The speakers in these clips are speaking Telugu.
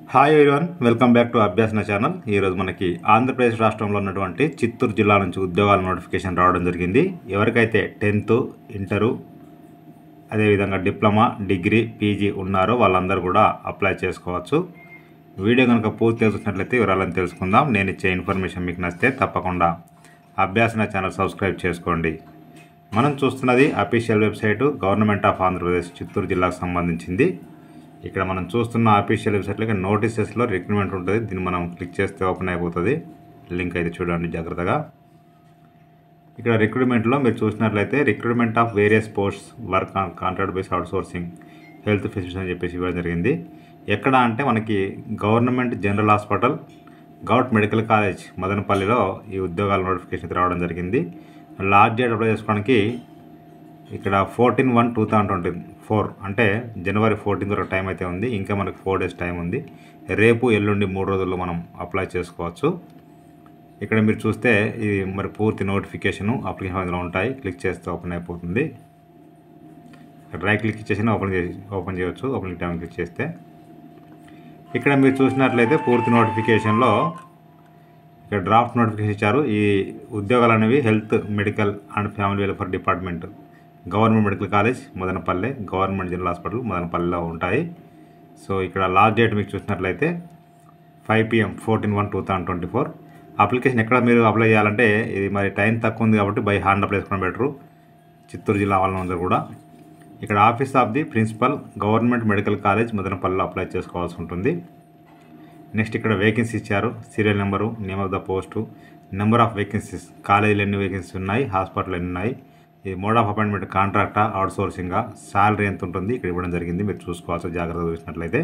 hi everyone welcome back to Abhyasana channel ఈరోజు మనకి ఆంధ్రప్రదేశ్ రాష్ట్రంలో ఉన్నటువంటి చిత్తూరు జిల్లా నుంచి ఉద్యోగాల నోటిఫికేషన్ రావడం జరిగింది ఎవరికైతే టెన్త్ ఇంటరు అదేవిధంగా డిప్లొమా డిగ్రీ పీజీ ఉన్నారో వాళ్ళందరూ కూడా అప్లై చేసుకోవచ్చు వీడియో కనుక పూర్తిగా చూసినట్లయితే వివరాలను తెలుసుకుందాం నేను ఇచ్చే ఇన్ఫర్మేషన్ మీకు నచ్చితే తప్పకుండా అభ్యాసన ఛానల్ సబ్స్క్రైబ్ చేసుకోండి మనం చూస్తున్నది official website government of Andhra Pradesh Chittoor జిల్లాకు సంబంధించింది ఇక్కడ మనం చూస్తున్న అఫీషియల్ వెబ్సైట్లో ఇక్కడ నోటీసెస్లో రిక్రూట్మెంట్ ఉంటుంది దీన్ని మనం క్లిక్ చేస్తే ఓపెన్ అయిపోతుంది లింక్ అయితే చూడండి జాగ్రత్తగా ఇక్కడ రిక్రూట్మెంట్లో మీరు చూసినట్లయితే recruitment of various posts work on contract base outsourcing health facilities అని చెప్పేసి ఇవ్వడం జరిగింది ఎక్కడ అంటే మనకి government general hospital govt medical college మదనపల్లిలో ఈ ఉద్యోగాల నోటిఫికేషన్ రావడం జరిగింది లాస్ట్ డేట్ అప్లై చేసుకోవడానికి ఇక్కడ fourteen one two thousand twenty four అంటే జనవరి ఫోర్టీన్త్ వరకు టైం అయితే ఉంది ఇంకా మనకి ఫోర్ డేస్ టైం ఉంది రేపు ఎల్లుండి మూడు రోజుల్లో మనం అప్లై చేసుకోవచ్చు ఇక్కడ మీరు చూస్తే ఇది మరి పూర్తి నోటిఫికేషను అప్లికేషన్ అందులో ఉంటాయి క్లిక్ చేస్తే ఓపెన్ అయిపోతుంది ఇక్కడ రైట్ క్లిక్ చేసిన ఓపెన్ చేసి ఓపెన్ చేయవచ్చు ఓపెన్ టైం క్లిక్ చేస్తే ఇక్కడ మీరు చూసినట్లయితే పూర్తి నోటిఫికేషన్లో ఇక్కడ డ్రాఫ్ట్ నోటిఫికేషన్ ఇచ్చారు ఈ ఉద్యోగాలు అనేవి health medical and family welfare department government medical college Madanapalle government general hospital మదనపల్లిలో ఉంటాయి సో ఇక్కడ లాస్ట్ డేట్ మీకు చూసినట్లయితే five PM fourteen one two thousand twenty four application ఎక్కడ మీరు అప్లై చేయాలంటే ఇది మరి టైం తక్కువ ఉంది కాబట్టి బై హ్యాండ్ అప్లై చేసుకోవడం బెటరు చిత్తూరు జిల్లా వాళ్ళందరూ కూడా ఇక్కడ office of the principal government medical college మదనపల్లిలో అప్లై చేసుకోవాల్సి ఉంటుంది నెక్స్ట్ ఇక్కడ వేకెన్సీ ఇచ్చారు serial number name of the post number of vacancies కాలేజీలు ఎన్ని వేకెన్సీస్ ఉన్నాయి హాస్పిటల్ ఎన్ని ఉన్నాయి ఇది మోడ్ ఆఫ్ అపాయింట్మెంట్ కాంట్రాక్టా అవుట్ సోర్సింగా శాలరీ ఎంత ఉంటుంది ఇక్కడ ఇవ్వడం జరిగింది మీరు చూసుకోవాల్సి జాగ్రత్తగా చూసినట్లయితే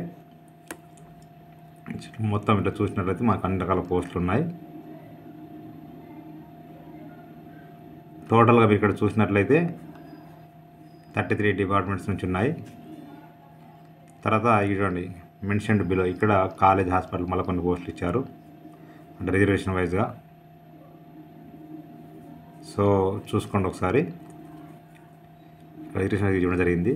మొత్తం ఇట్లా చూసినట్లయితే మాకు అన్ని రకాల పోస్టులు ఉన్నాయి టోటల్గా మీరు ఇక్కడ చూసినట్లయితే థర్టీ త్రీ డిపార్ట్మెంట్స్ నుంచి ఉన్నాయి తర్వాత ఇటువంటి మెన్షన్డ్ బిలో ఇక్కడ కాలేజ్ హాస్పిటల్ మళ్ళీ కొన్ని పోస్టులు ఇచ్చారు అంటే రిజర్వేషన్ వైజ్గా సో చూసుకోండి ఒకసారి రిజర్వేషన్ వైజ్ ఇవ్వడం జరిగింది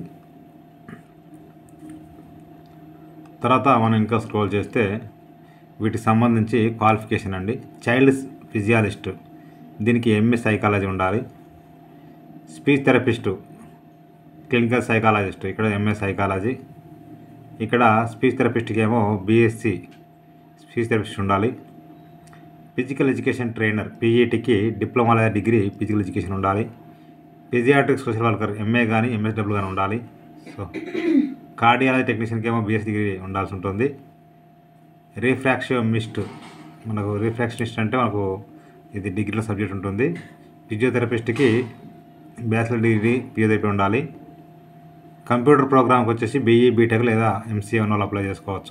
తర్వాత మనం ఇంకా స్క్రోల్ చేస్తే వీటికి సంబంధించి క్వాలిఫికేషన్ అండి చైల్డ్ ఫిజియాలిస్ట్ దీనికి ఎంఏ సైకాలజీ ఉండాలి స్పీచ్ థెరపిస్టు క్లినికల్ సైకాలజిస్ట్ ఇక్కడ ఎంఏ సైకాలజీ ఇక్కడ స్పీచ్ థెరపిస్ట్కి ఏమో బీఎస్సీ స్పీచ్ థెరపిస్ట్ ఉండాలి ఫిజికల్ ఎడ్యుకేషన్ ట్రైనర్ పీఈటీకి డిప్లొమా లేదా డిగ్రీ ఫిజికల్ ఎడ్యుకేషన్ ఉండాలి ఫిజియాట్రిక్ సోషల్ వర్కర్ ఎంఏ కానీ ఎంఎస్డబ్ల్యూ కానీ ఉండాలి సో కార్డియాలజీ టెక్నీషియన్కి ఏమో బీఎస్ డిగ్రీ ఉండాల్సి ఉంటుంది రిఫ్రాక్షమిస్ట్ మనకు రిఫ్రాక్షనిస్ట్ అంటే మనకు ఇది డిగ్రీలో సబ్జెక్ట్ ఉంటుంది ఫిజియోథెరపిస్ట్కి బ్యాచిలర్ డిగ్రీ పిహెచ్డి ఉండాలి కంప్యూటర్ ప్రోగ్రామ్కి వచ్చేసి బీఈ బీటెక్ లేదా ఎంసీఏ ఉన్న వాళ్ళు అప్లై చేసుకోవచ్చు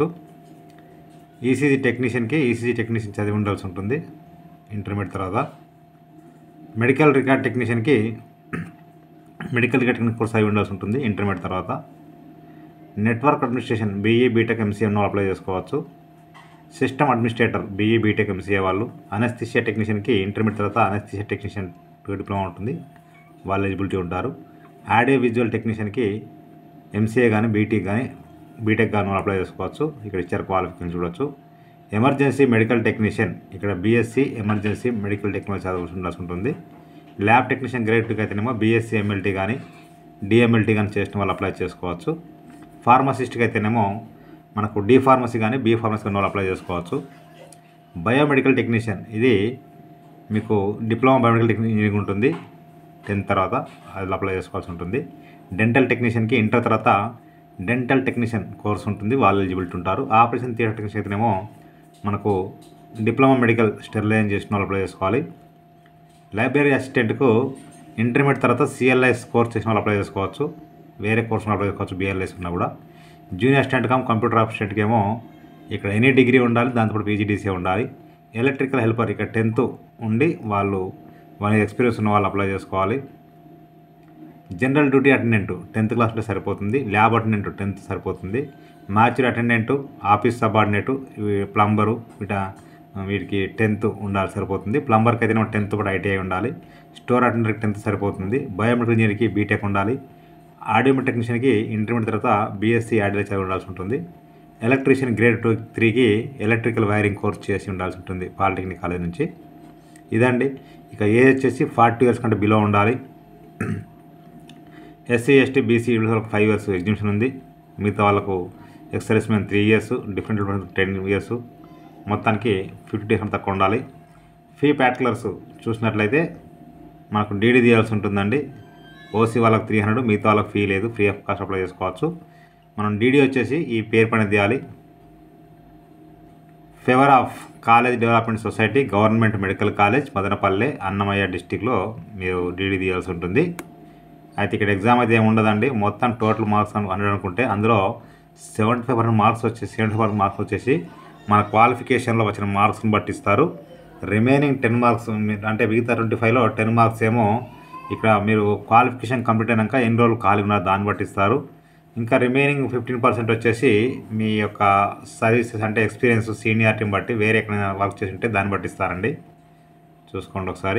ఈసీజీ టెక్నీషియన్కి ఈసీజీ టెక్నీషియన్ చదివి ఉండాల్సి ఉంటుంది ఇంటర్మీడియట్ తర్వాత మెడికల్ రికార్డ్ టెక్నీషియన్కి మెడికల్ రికార్డ్ టెక్నిక్ కోర్స్ అయి ఉండాల్సి ఉంటుంది ఇంటర్మీడియట్ తర్వాత network administration BE BTech MCA ఉన్న వాళ్ళు అప్లై చేసుకోవచ్చు system administrator BE BTech MCA వాళ్ళు అనస్థిషియా టెక్నీషియన్కి ఇంటర్మీడియట్ తర్వాత అనస్థిషియా టెక్నీషియన్ డిప్లొమా ఉంటుంది వాళ్ళు ఎలిజిబిలిటీ ఉంటారు ఆడియో విజువల్ టెక్నీషియన్కి ఎంసీఏ కానీ బీటీ కానీ బీటెక్ కానీ వాళ్ళు అప్లై చేసుకోవచ్చు ఇక్కడ ఇచ్చారు క్వాలిఫికేషన్ చూడొచ్చు ఎమర్జెన్సీ మెడికల్ టెక్నీషియన్ ఇక్కడ బీఎస్సీ ఎమర్జెన్సీ మెడికల్ టెక్నాలజీ చదవాల్సి ఉండాల్సి ఉంటుంది ల్యాబ్ టెక్నీషియన్ గ్రేడ్ టూకి అయితేనేమో బీఎస్సీ ఎంఎల్టీ కానీ డిఎంఎల్టీ కానీ చేసిన వాళ్ళు అప్లై చేసుకోవచ్చు ఫార్మసిస్ట్కి అయితేనేమో మనకు డి ఫార్మసీ కానీ బీ ఫార్మసీ కానీ వాళ్ళు అప్లై చేసుకోవచ్చు బయోమెడికల్ టెక్నీషియన్ ఇది మీకు డిప్లొమా బయోమెడికల్ టెక్నీషియన్ ఉంటుంది టెన్త్ తర్వాత అది అప్లై చేసుకోవాల్సి ఉంటుంది డెంటల్ టెక్నీషియన్కి ఇంటర్ తర్వాత డెంటల్ టెక్నీషియన్ కోర్స్ ఉంటుంది వాళ్ళు ఎలిజిబిలిటీ ఉంటారు ఆపరేషన్ థియేటర్ టెక్నీషియన్ అయితేనేమో మనకు డిప్లొమా మెడికల్ స్టెరిలైజ్ చేసిన వాళ్ళు అప్లై చేసుకోవాలి లైబ్రరీ అసిస్టెంట్కు ఇంటర్మీడియట్ తర్వాత సిఎల్ఐఎస్ కోర్స్ చేసిన వాళ్ళు అప్లై చేసుకోవచ్చు వేరే కోర్స్ అప్లై చేసుకోవచ్చు బిఎల్ఎస్ ఉన్నా కూడా జూనియర్ అసిస్టెంట్ కమ్ కంప్యూటర్ అసిస్టెంట్కి ఏమో ఇక్కడ ఎనీ డిగ్రీ ఉండాలి దాంతోపాటు పీజీడీసీ ఉండాలి ఎలక్ట్రికల్ హెల్పర్ ఇక్కడ టెన్త్ ఉండి వాళ్ళు వాళ్ళ ఎక్స్పీరియన్స్ ఉన్న వాళ్ళు అప్లై చేసుకోవాలి general duty attendant tenth class ఉంటే సరిపోతుంది ల్యాబ్ అటెండెంట్ టెన్త్ సరిపోతుంది matched attendant office subordinate plumber వీట వీటికి టెన్త్ ఉండాలి సరిపోతుంది ప్లంబర్కి అయితే టెన్త్ కూడా ఐటీఐ ఉండాలి స్టోర్ అటెండర్కి టెన్త్ సరిపోతుంది బయోమెట్రిక్ ఇంజనీర్కి బీటెక్ ఉండాలి ఆడియో టెక్నీషియన్కి ఇంటర్మీడియట్ తర్వాత బీఎస్సీ ఆడియో చదివి ఉండాల్సి ఉంటుంది ఎలక్ట్రీషియన్ గ్రేడ్ టూ త్రీకి ఎలక్ట్రికల్ వైరింగ్ కోర్స్ చేసి ఉండాల్సి ఉంటుంది పాలిటెక్నిక్ కాలేజ్ నుంచి ఇదండి ఇక ఏజ్ వచ్చేసి ఫార్టీ ఇయర్స్ కంటే బిలో ఉండాలి ఎస్సీ ఎస్టీ బీసీ వాళ్ళకి ఫైవ్ ఇయర్స్ ఎగ్జిబిషన్ ఉంది మిగతా వాళ్ళకు ex service man three years different different ten years మొత్తానికి ఫిఫ్టీ డేస్ తక్కువ ఉండాలి ఫీ ప్యాట్లర్స్ చూసినట్లయితే మనకు డీడీ తీయాల్సి ఉంటుందండి ఓసీ వాళ్ళకి త్రీ హండ్రెడ్ మిగతా వాళ్ళకి ఫీ లేదు ఫ్రీ ఆఫ్ కాస్ట్ అప్లై చేసుకోవచ్చు మనం డీడీ వచ్చేసి ఈ పేరు పైన తీయాలి favour of college development society government medical college Madanapalle Annamayya డిస్టిక్లో మీరు డీడీ తీయాల్సి ఉంటుంది అయితే ఇక్కడ ఎగ్జామ్ అయితే ఏమి ఉండదండి మొత్తం టోటల్ మార్క్స్ హండ్రెడ్ అనుకుంటే అందులో సెవెంటీ ఫైవ్ పర్సెంట్ మార్క్స్ వచ్చేసి సెవెంటీ ఫైవ్ మార్క్స్ వచ్చేసి మన క్వాలిఫికేషన్లో వచ్చిన మార్క్స్ని బట్టి ఇస్తారు రిమైనింగ్ టెన్ మార్క్స్ అంటే మిగతా ట్వంటీ ఫైవ్లో టెన్ మార్క్స్ ఏమో ఇక్కడ మీరు క్వాలిఫికేషన్ కంప్లీట్ అయినాక ఎన్ని రోజులు ఖాళీ ఉన్నారు దాన్ని బట్టి ఇస్తారు ఇంకా రిమైనింగ్ ఫిఫ్టీన్ పర్సెంట్ వచ్చేసి మీ యొక్క సర్వీసెస్ అంటే ఎక్స్పీరియన్స్ సీనియారిటీని బట్టి వేరే ఎక్కడైనా వర్క్ చేసి ఉంటే దాన్ని బట్టి ఇస్తారండి చూసుకోండి ఒకసారి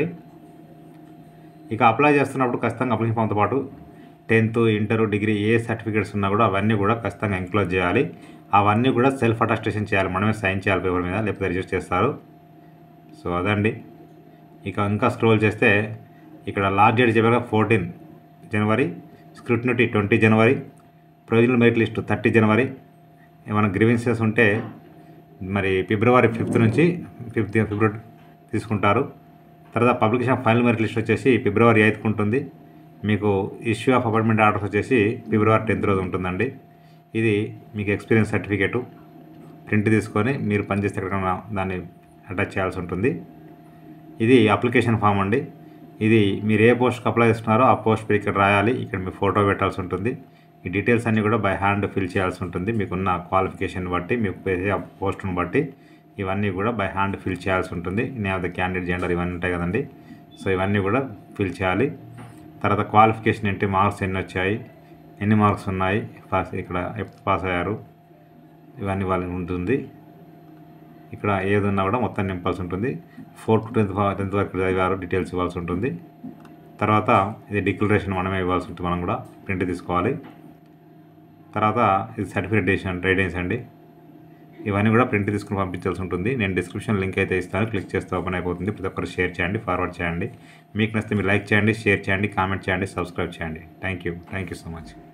ఇక అప్లై చేస్తున్నప్పుడు ఖచ్చితంగా అప్లికేషన్ ఫామ్తో పాటు టెన్త్ ఇంటర్ డిగ్రీ ఏ సర్టిఫికేట్స్ ఉన్నా కూడా అవన్నీ కూడా ఖచ్చితంగా ఎంక్లోజ్ చేయాలి అవన్నీ కూడా సెల్ఫ్ అటెస్టేషన్ చేయాలి మనమే సైన్ చేయాలి పేపర్ మీద లేకపోతే రిజిస్టర్ చేస్తారు సో అదండి ఇక ఇంకా స్క్రోల్ చేస్తే ఇక్కడ లాస్ట్ డేట్ చెప్పాక ఫోర్టీన్ జనవరి స్క్రూటినిటీ ట్వంటీ జనవరి ప్రొవిజనల్ మెరిట్ లిస్ట్ థర్టీ జనవరి ఏమైనా గ్రీవెన్సెస్ ఉంటే మరి ఫిబ్రవరి ఫిఫ్త్ నుంచి ఫిఫ్త్ ఫిబ్రవరి తీసుకుంటారు తర్వాత పబ్లికేషన్ ఫైనల్ మెరిట్ లిస్ట్ వచ్చేసి ఫిబ్రవరి ఎయిత్కి ఉంటుంది మీకు ఇష్యూ ఆఫ్ అపాయింట్మెంట్ ఆర్డర్స్ వచ్చేసి ఫిబ్రవరి టెన్త్ రోజు ఉంటుందండి ఇది మీకు ఎక్స్పీరియన్స్ సర్టిఫికేటు ప్రింట్ తీసుకొని మీరు పనిచేస్తే ఎక్కడికైనా దాన్ని అటాచ్ చేయాల్సి ఉంటుంది ఇది అప్లికేషన్ ఫామ్ అండి ఇది మీరు ఏ పోస్ట్కి అప్లై చేస్తున్నారో ఆ పోస్ట్ మీరు ఇక్కడ రాయాలి ఇక్కడ మీ ఫోటో పెట్టాల్సి ఉంటుంది ఈ డీటెయిల్స్ అన్నీ కూడా బై హ్యాండ్ ఫిల్ చేయాల్సి ఉంటుంది మీకున్న క్వాలిఫికేషన్ బట్టి మీకు వేసే ఆ పోస్ట్ను బట్టి ఇవన్నీ కూడా బై హ్యాండ్ ఫిల్ చేయాల్సి ఉంటుంది నేను ద క్యాండిడేట్ జెండర్ ఇవన్నీ ఉంటాయి కదండి సో ఇవన్నీ కూడా ఫిల్ చేయాలి తర్వాత క్వాలిఫికేషన్ ఏంటి మార్క్స్ ఎన్ని వచ్చాయి ఎన్ని మార్క్స్ ఉన్నాయి పాస్ ఇక్కడ ఎప్పుడు పాస్ అయ్యారు ఇవన్నీ వాళ్ళకి ఉంటుంది ఇక్కడ ఏదున్నా కూడా మొత్తం నింపాల్సి ఉంటుంది ఫోర్త్ టు టెన్త్ టెన్త్ వరకు చదివారు డీటెయిల్స్ ఇవ్వాల్సి ఉంటుంది తర్వాత ఇది డిక్లరేషన్ మనమే ఇవ్వాల్సి ఉంటుంది మనం కూడా ప్రింట్ తీసుకోవాలి తర్వాత ఇది సర్టిఫికేషన్ రైడెన్స్ అండి ఇవన్నీ కూడా ప్రింట్ తీసుకుని పంపించాల్సి ఉంటుంది నేను డిస్క్రిప్షన్ లింక్ అయితే ఇస్తాను క్లిక్ చేస్తే ఓపెన్ అయిపోతుంది ప్రతి ఒక్కరు షేర్ చేయండి ఫార్వర్డ్ చేయండి మీకు నచ్చితే మీరు లైక్ చేయండి షేర్ చేయండి కామెంట్ చేయండి సబ్స్క్రైబ్ చేయండి thank you thank you so much